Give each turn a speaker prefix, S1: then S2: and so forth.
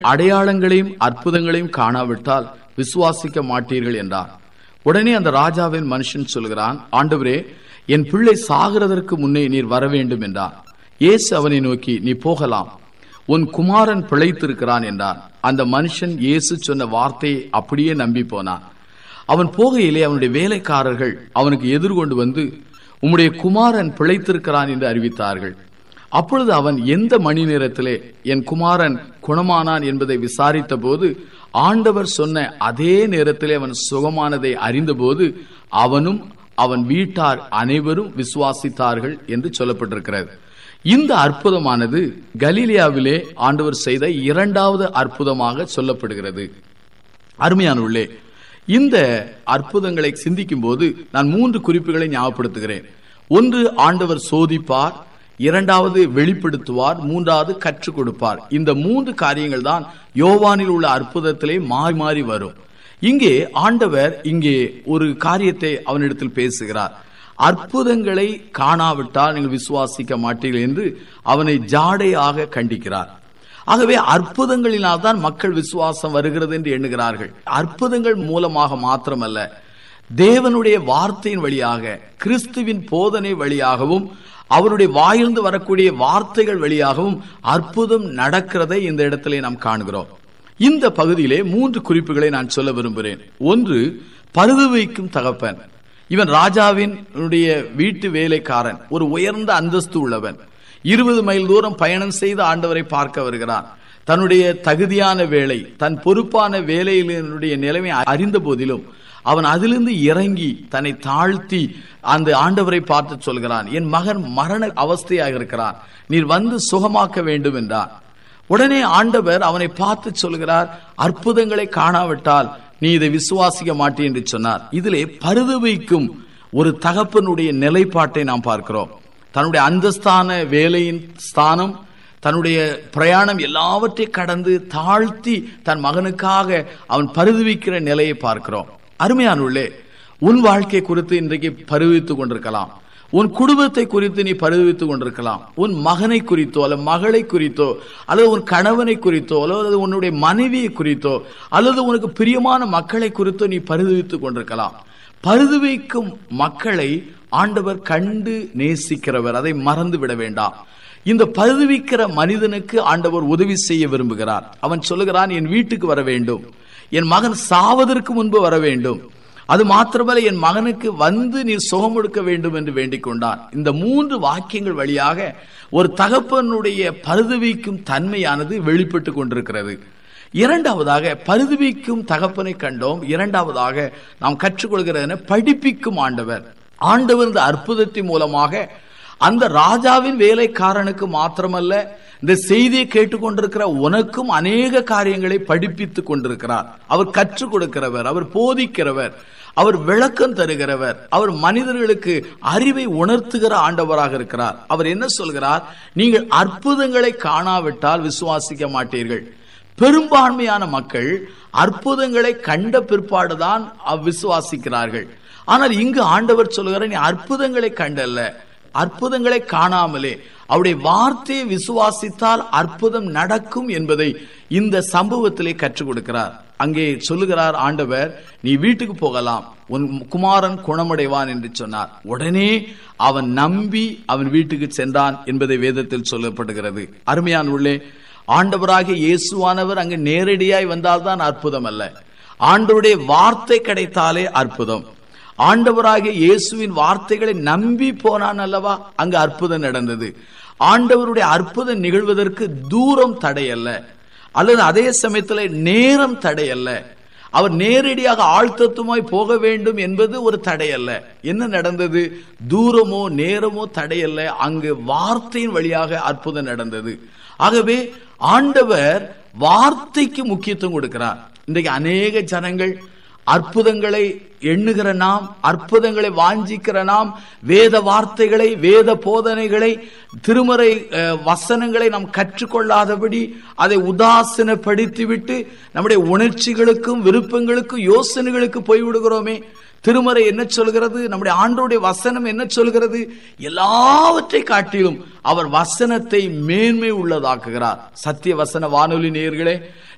S1: அடையாளங்களையும் அற்புதங்களையும் காணாவிட்டால் விசுவாசிக்க மாட்டீர்கள் என்றார் உடனே அந்த ராஜாவின் மனுஷன் சொல்கிறான் ஆண்டவரே என் பிள்ளை சாகிறதற்கு முன்னே நீர் வர வேண்டும் என்றார் இயேசு அவனை நோக்கி நீ போகலாம் உன் குமாரன் பிழைத்திருக்கிறான் என்றார் அந்த மனுஷன் இயேசு சொன்ன வார்த்தையை அப்படியே நம்பி போனான் அவன் போகையிலே அவனுடைய வேலைக்காரர்கள் அவனுக்கு எதிர்கொண்டு வந்து உம்முடைய குமாரன் பிழைத்திருக்கிறான் என்று அறிவித்தார்கள் அப்பொழுது அவன் எந்த மணி நேரத்திலே என் குமாரன் குணமானான் என்பதை விசாரித்த போது ஆண்டவர் சொன்ன அதே நேரத்திலே அவன் சுகமானதை அறிந்தபோது அவனும் அவன் வீட்டார் அனைவரும் விசுவாசித்தார்கள் என்று சொல்லப்பட்டிருக்கிறது இந்த அற்புதமானது கலீலியாவிலே ஆண்டவர் செய்த இரண்டாவது அற்புதமாக சொல்லப்படுகிறது அருமையானுள்ளே இந்த அற்புதங்களை சிந்திக்கும் போது நான் மூன்று குறிப்புகளை ஞாபகப்படுத்துகிறேன் ஒன்று ஆண்டவர் சோதிப்பார் இரண்டாவது வெளிப்படுத்துவார் மூன்றாவது கற்றுக் கொடுப்பார் இந்த மூன்று காரியங்கள் தான் யோவானில் உள்ள அற்புதத்திலே மாறி மாறி வரும் இங்கே ஆண்டவர் இங்கே ஒரு காரியத்தை அவனிடத்தில் பேசுகிறார் அற்புதங்களை காணாவிட்டால் நீங்கள் விசுவாசிக்க மாட்டீர்கள் என்று அவனை ஜாடையாக கண்டிக்கிறார் ஆகவே அற்புதங்களினால் தான் மக்கள் விசுவாசம் வருகிறது என்று எண்ணுகிறார்கள் அற்புதங்கள் மூலமாக மாத்திரமல்ல தேவனுடைய வார்த்தையின் வழியாக கிறிஸ்துவின் போதனை வழியாகவும் அவருடைய வாயிலிருந்து வரக்கூடிய வார்த்தைகள் வழியாகவும் அற்புதம் நடக்கிறதை இந்த இடத்திலே நாம் காணுகிறோம் இந்த பகுதியிலே மூன்று குறிப்புகளை நான் சொல்ல விரும்புகிறேன் ஒன்று பருது வைக்கும் தகப்பன் இவன் ராஜாவின் வீட்டு வேலைக்காரன் ஒரு உயர்ந்த அந்தஸ்து உள்ளவன் இருபது மைல் தூரம் பயணம் செய்து ஆண்டவரை பார்க்க வருகிறான் தன்னுடைய தகுதியான வேலை தன் பொறுப்பான வேலையினுடைய நிலைமை அறிந்த போதிலும் அவன் அதிலிருந்து இறங்கி தன்னை தாழ்த்தி அந்த ஆண்டவரை பார்த்து சொல்கிறான் என் மகன் மரண அவஸ்தையாக இருக்கிறான் நீர் வந்து சுகமாக்க வேண்டும் என்றார் உடனே ஆண்டவர் அவனை பார்த்து சொல்கிறார் அற்புதங்களை காணாவிட்டால் நீ இதை விசுவாசிக்க மாட்டே என்று சொன்னார் இதிலே பருது வைக்கும் ஒரு தகப்பனுடைய நிலைப்பாட்டை நாம் பார்க்கிறோம் தன்னுடைய அந்தஸ்தான வேலையின் ஸ்தானம் தன்னுடைய பிரயாணம் எல்லாவற்றை கடந்து தாழ்த்தி தன் மகனுக்காக அவன் பருதுவிக்கிற நிலையை பார்க்கிறோம் அருமையானுள்ளே உன் வாழ்க்கை குறித்து இன்றைக்கு பருவித்துக் கொண்டிருக்கலாம் உன் குடும்பத்தை குறித்து நீ பருவித்துக் கொண்டிருக்கலாம் உன் மகனை குறித்தோ அல்லது மகளை குறித்தோ அல்லது உன் கணவனை குறித்தோ அல்லது உன்னுடைய மனைவியை குறித்தோ அல்லது உனக்கு பிரியமான மக்களை குறித்தோ நீ பருவித்துக் கொண்டிருக்கலாம் பருதுவைக்கும் மக்களை ஆண்டவர் கண்டு நேசிக்கிறவர் அதை மறந்து விட வேண்டாம் இந்த பருதுவிக்கிற மனிதனுக்கு ஆண்டவர் உதவி செய்ய விரும்புகிறார் அவன் சொல்லுகிறான் என் வீட்டுக்கு வர வேண்டும் என் மகன் சாவதற்கு முன்பு வர வேண்டும் அது மாத்திரமல்ல என் மகனுக்கு வந்து நீர் சுகம் கொடுக்க வேண்டும் என்று வேண்டிக் கொண்டான் இந்த மூன்று வாக்கியங்கள் வழியாக ஒரு தகப்பனுடைய பருதுவிக்கும் தன்மையானது வெளிப்பட்டு கொண்டிருக்கிறது இரண்டாவதாக பருதுவிக்கும் தகப்பனை கண்டோம் இரண்டாவதாக நாம் கற்றுக்கொள்கிறது படிப்பிக்கும் ஆண்டவர் ஆண்டவர் இந்த அற்புதத்தின் மூலமாக அந்த ராஜாவின் வேலைக்காரனுக்கு மாத்திரமல்ல இந்த செய்தியை கேட்டுக்கொண்டிருக்கிற உனக்கும் அநேக காரியங்களை படிப்பித்துக் கொண்டிருக்கிறார் அவர் கற்றுக் கொடுக்கிறவர் அவர் போதிக்கிறவர் அவர் விளக்கம் தருகிறவர் அவர் மனிதர்களுக்கு அறிவை உணர்த்துகிற ஆண்டவராக இருக்கிறார் அவர் என்ன சொல்கிறார் நீங்கள் அற்புதங்களை காணாவிட்டால் விசுவாசிக்க மாட்டீர்கள் பெரும்பான்மையான மக்கள் அற்புதங்களை கண்ட பிற்பாடுதான் விசுவாசிக்கிறார்கள் ஆனால் இங்கு ஆண்டவர் சொல்லுகிற நீ அற்புதங்களை கண்டல்ல அற்புதங்களை காணாமலே அவருடைய வார்த்தையை விசுவாசித்தால் அற்புதம் நடக்கும் என்பதை இந்த சம்பவத்திலே கற்றுக் கொடுக்கிறார் அங்கே சொல்லுகிறார் ஆண்டவர் நீ வீட்டுக்கு போகலாம் உன் குமாரன் குணமடைவான் என்று சொன்னார் உடனே அவன் நம்பி அவன் வீட்டுக்கு சென்றான் என்பதை வேதத்தில் சொல்லப்படுகிறது அருமையான உள்ளே ஆண்டவராகிய இயேசுவானவர் அங்கு நேரடியாய் வந்தால்தான் அற்புதம் அல்ல ஆண்டவருடைய வார்த்தை கிடைத்தாலே அற்புதம் ஆண்டவராகிய இயேசுவின் வார்த்தைகளை நம்பி போனான் அல்லவா அங்கு அற்புதம் நடந்தது ஆண்டவருடைய அற்புதம் நிகழ்வதற்கு தூரம் தடையல்ல அல்லது அதே சமயத்தில் நேரம் தடையல்ல அவர் நேரடியாக ஆழ்த்தத்துமாய் போக வேண்டும் என்பது ஒரு தடையல்ல என்ன நடந்தது தூரமோ நேரமோ தடையல்ல அங்கு வார்த்தையின் வழியாக அற்புதம் நடந்தது ஆகவே ஆண்டவர் வார்த்தைக்கு முக்கியத்துவம் கொடுக்கிறார் இன்றைக்கு அநேக ஜனங்கள் அற்புதங்களை எண்ணுகிற நாம் அற்புதங்களை வாஞ்சிக்கிற நாம் வேத வார்த்தைகளை வேத போதனைகளை திருமறை வசனங்களை நாம் கற்றுக்கொள்ளாதபடி அதை உதாசனப்படுத்திவிட்டு நம்முடைய உணர்ச்சிகளுக்கும் விருப்பங்களுக்கும் யோசனைகளுக்கு போய்விடுகிறோமே திருமறை என்ன சொல்கிறது நம்முடைய ஆண்டோடைய வசனம் என்ன சொல்கிறது எல்லாவற்றை காட்டிலும் அவர் வசனத்தை மேன்மை உள்ளதாக்குகிறார் சத்திய வசன வானொலி நேர்களே